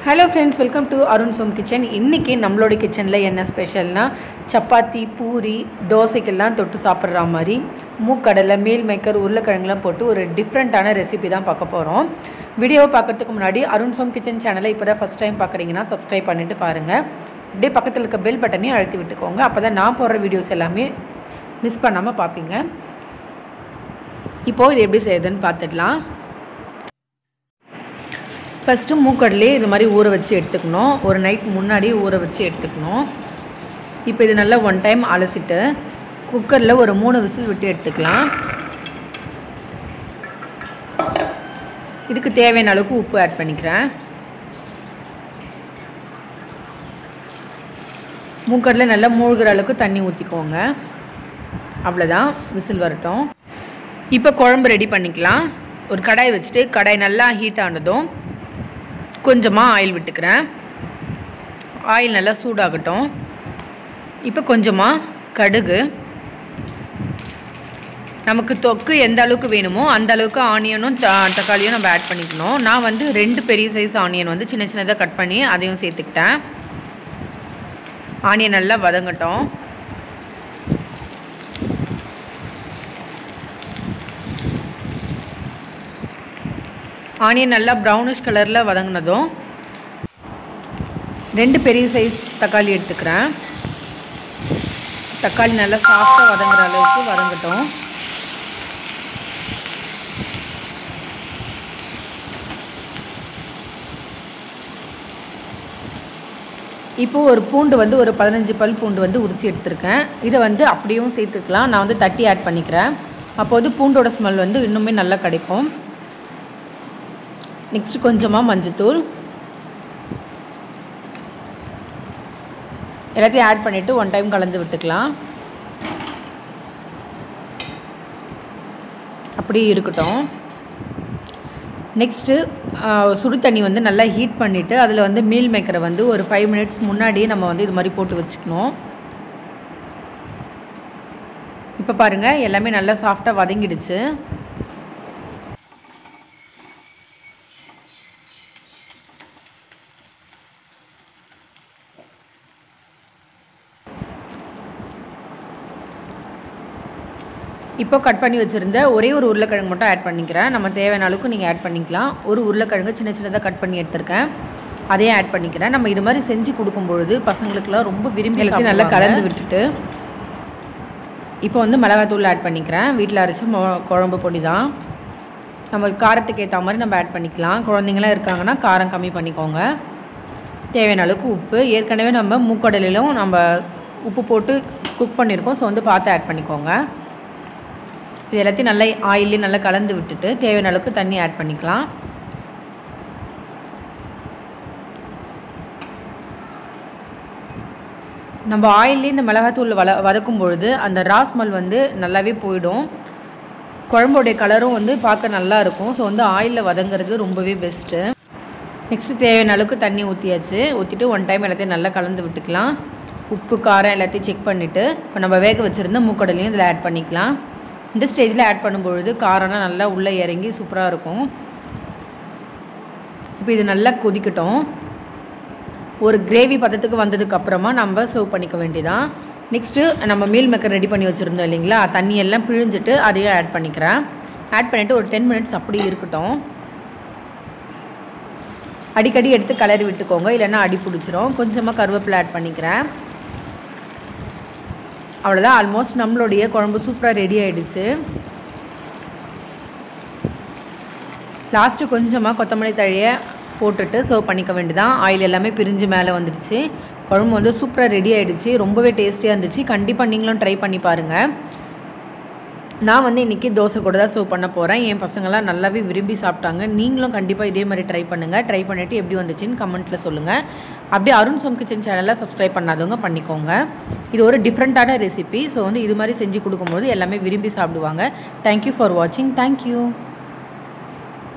hello friends welcome to Arun Som kitchen இன்றைக்கி நம்மளோட கிச்சனில் என்ன ஸ்பெஷல்னால் சப்பாத்தி பூரி தோசைக்கெல்லாம் தொட்டு சாப்பிட்ற மாதிரி மூக்கடலை மீல் மேக்கர் உருளைக்கிழங்குலாம் போட்டு ஒரு டிஃப்ரெண்ட்டான ரெசிபி தான் பார்க்க போகிறோம் வீடியோவை பார்க்கறதுக்கு முன்னாடி அருண் சோம் கிச்சன் சேனலை இப்போ தான் ஃபஸ்ட் டைம் பார்க்குறீங்கன்னா சப்ஸ்கிரைப் பண்ணிட்டு பாருங்கள் அப்படியே பக்கத்தில் இருக்க பெல் பட்டனையும் அழுத்தி விட்டுக்கோங்க அப்போ தான் நான் போடுற வீடியோஸ் எல்லாமே மிஸ் பண்ணாமல் பார்ப்பீங்க இப்போது இது எப்படி செய்யுதுன்னு பார்த்துடலாம் ஃபஸ்ட்டு மூக்கடலே இது மாதிரி ஊற வச்சு எடுத்துக்கணும் ஒரு நைட் முன்னாடி ஊற வச்சு எடுத்துக்கணும் இப்போ இது நல்லா ஒன் டைம் அலசிட்டு குக்கரில் ஒரு மூணு விசில் விட்டு எடுத்துக்கலாம் இதுக்கு தேவையான அளவுக்கு உப்பு ஆட் பண்ணிக்கிறேன் மூக்கடலை நல்லா மூழ்கிற அளவுக்கு தண்ணி ஊற்றிக்கோங்க அவ்வளோதான் விசில் வரட்டும் இப்போ குழம்பு ரெடி பண்ணிக்கலாம் ஒரு கடாய் வச்சுட்டு கடாய் நல்லா ஹீட் ஆனதும் கொஞ்சமாக ஆயில் விட்டுக்கிறேன் ஆயில் நல்லா சூடாகட்டும் இப்போ கொஞ்சமாக கடுகு நமக்கு தொக்கு எந்த அளவுக்கு வேணுமோ அந்த அளவுக்கு ஆனியனும் த தக்காளியும் நம்ம ஆட் பண்ணிக்கணும் நான் வந்து ரெண்டு பெரிய சைஸ் ஆனியன் வந்து சின்ன சின்னதாக கட் பண்ணி அதையும் சேர்த்துக்கிட்டேன் ஆனியன் நல்லா வதங்கட்டும் ஆனியன் நல்லா ப்ரௌனிஷ் கலரில் வதங்கினதும் ரெண்டு பெரிய சைஸ் தக்காளி எடுத்துக்கிறேன் தக்காளி நல்லா சாஃப்டாக வதங்குற அளவுக்கு வதங்கட்டும் இப்போது ஒரு பூண்டு வந்து ஒரு பதினஞ்சு பல் பூண்டு வந்து உரித்து எடுத்திருக்கேன் இதை வந்து அப்படியும் சேர்த்துக்கலாம் நான் வந்து தட்டி ஆட் பண்ணிக்கிறேன் அப்போ வந்து பூண்டோட ஸ்மெல் வந்து இன்னுமே நல்லா கிடைக்கும் நெக்ஸ்ட் கொஞ்சமாக மஞ்சத்தூள் எல்லாத்தையும் ஆட் பண்ணிவிட்டு ஒன் டைம் கலந்து விட்டுக்கலாம் அப்படியே இருக்கட்டும் நெக்ஸ்ட்டு சுடு தண்ணி வந்து நல்லா ஹீட் பண்ணிவிட்டு அதில் வந்து மீல் மேக்கரை வந்து ஒரு ஃபைவ் மினிட்ஸ் முன்னாடியே நம்ம வந்து இது மாதிரி போட்டு வச்சுக்கணும் இப்போ பாருங்கள் எல்லாமே நல்லா சாஃப்டாக வதங்கிடுச்சு இப்போ கட் பண்ணி வச்சுருந்த ஒரே ஒரு உருளைக்கிழங்கு மட்டும் ஆட் பண்ணிக்கிறேன் நம்ம தேவையான அளவுக்கு நீங்கள் ஆட் பண்ணிக்கலாம் ஒரு உருளைக்கிழங்கு சின்ன சின்னதாக கட் பண்ணி எடுத்திருக்கேன் அதையும் ஆட் பண்ணிக்கிறேன் நம்ம இது மாதிரி செஞ்சு கொடுக்கும்பொழுது பசங்களுக்குலாம் ரொம்ப விரும்பி எல்லாத்தையும் நல்லா கலந்து விட்டுட்டு இப்போ வந்து மிளகாத்தூள் ஆட் பண்ணிக்கிறேன் வீட்டில் அரைச்ச மொ குழம்பு பொடி தான் நம்ம காரத்துக்கு ஏற்ற மாதிரி நம்ம ஆட் பண்ணிக்கலாம் குழந்தைங்களாம் இருக்காங்கன்னா காரம் கம்மி பண்ணிக்கோங்க தேவையான அளவுக்கு உப்பு ஏற்கனவே நம்ம மூக்கடலிலும் நம்ம உப்பு போட்டு குக் பண்ணியிருக்கோம் ஸோ வந்து பார்த்து ஆட் பண்ணிக்கோங்க இது எல்லாத்தையும் நல்லா ஆயிலே நல்லா கலந்து விட்டுட்டு தேவையான அளவுக்கு தண்ணி ஆட் பண்ணிக்கலாம் நம்ம ஆயிலே இந்த மிளகாத்தூள் வள வதக்கும் பொழுது அந்த ராஸ்மல் வந்து நல்லாவே போயிடும் குழம்போடைய கலரும் வந்து பார்க்க நல்லா இருக்கும் ஸோ வந்து ஆயிலில் வதங்குறது ரொம்பவே பெஸ்ட்டு நெக்ஸ்ட்டு தேவையான அளவுக்கு தண்ணி ஊற்றியாச்சு ஊற்றிட்டு ஒன் டைம் எல்லாத்தையும் நல்லா கலந்து விட்டுக்கலாம் உப்பு காரம் எல்லாத்தையும் செக் பண்ணிவிட்டு இப்போ நம்ம வேக வச்சுருந்த மூக்கடலையும் இதில் ஆட் பண்ணிக்கலாம் இந்த ஸ்டேஜில் ஆட் பண்ணும்பொழுது காரம்லாம் நல்லா உள்ளே இறங்கி சூப்பராக இருக்கும் இப்போ இது நல்லா கொதிக்கட்டும் ஒரு கிரேவி பதத்துக்கு வந்ததுக்கப்புறமா நம்ம சர்வ் பண்ணிக்க வேண்டியதான் நெக்ஸ்ட்டு நம்ம மீல் மேக்கர் ரெடி பண்ணி வச்சுருந்தோம் இல்லைங்களா தண்ணி எல்லாம் பிழிஞ்சிட்டு அதையும் ஆட் பண்ணிக்கிறேன் ஆட் பண்ணிவிட்டு ஒரு டென் மினிட்ஸ் அப்படியே இருக்கட்டும் அடிக்கடி எடுத்து கலரி விட்டுக்கோங்க இல்லைன்னா அடி பிடிச்சிரும் கொஞ்சமாக கருவேப்பிலை ஆட் பண்ணிக்கிறேன் அவ்வளோதான் ஆல்மோஸ்ட் நம்மளுடைய குழம்பு சூப்பராக ரெடி ஆகிடுச்சு லாஸ்ட்டு கொஞ்சமாக கொத்தமல்லி தழையை போட்டுட்டு சர்வ் பண்ணிக்க வேண்டியதான் ஆயில் எல்லாமே பிரிஞ்சு மேலே வந்துடுச்சு குழம்பு வந்து சூப்பராக ரெடி ஆகிடுச்சு ரொம்பவே டேஸ்டியாக இருந்துச்சு கண்டிப்பாக நீங்களும் ட்ரை பண்ணி பாருங்கள் நான் வந்து இன்றைக்கி தோசை கூட தான் சர்வ் பண்ண போகிறேன் என் பசங்களாம் நல்லாவே விரும்பி சாப்பிட்டாங்க நீங்களும் கண்டிப்பாக இதே மாதிரி ட்ரை பண்ணுங்கள் ட்ரை பண்ணிவிட்டு எப்படி வந்துச்சுன்னு கமெண்ட்டில் சொல்லுங்கள் அப்படியே அருண் சோம் கிச்சன் சேனலை சப்ஸ்கிரைப் பண்ணாதவங்க பண்ணிக்கோங்க இது ஒரு டிஃப்ரெண்ட்டான ரெசிபி ஸோ வந்து இது மாதிரி செஞ்சு கொடுக்கும்போது எல்லாமே விரும்பி சாப்பிடுவாங்க தேங்க்யூ ஃபார் வாட்சிங் தேங்க்யூ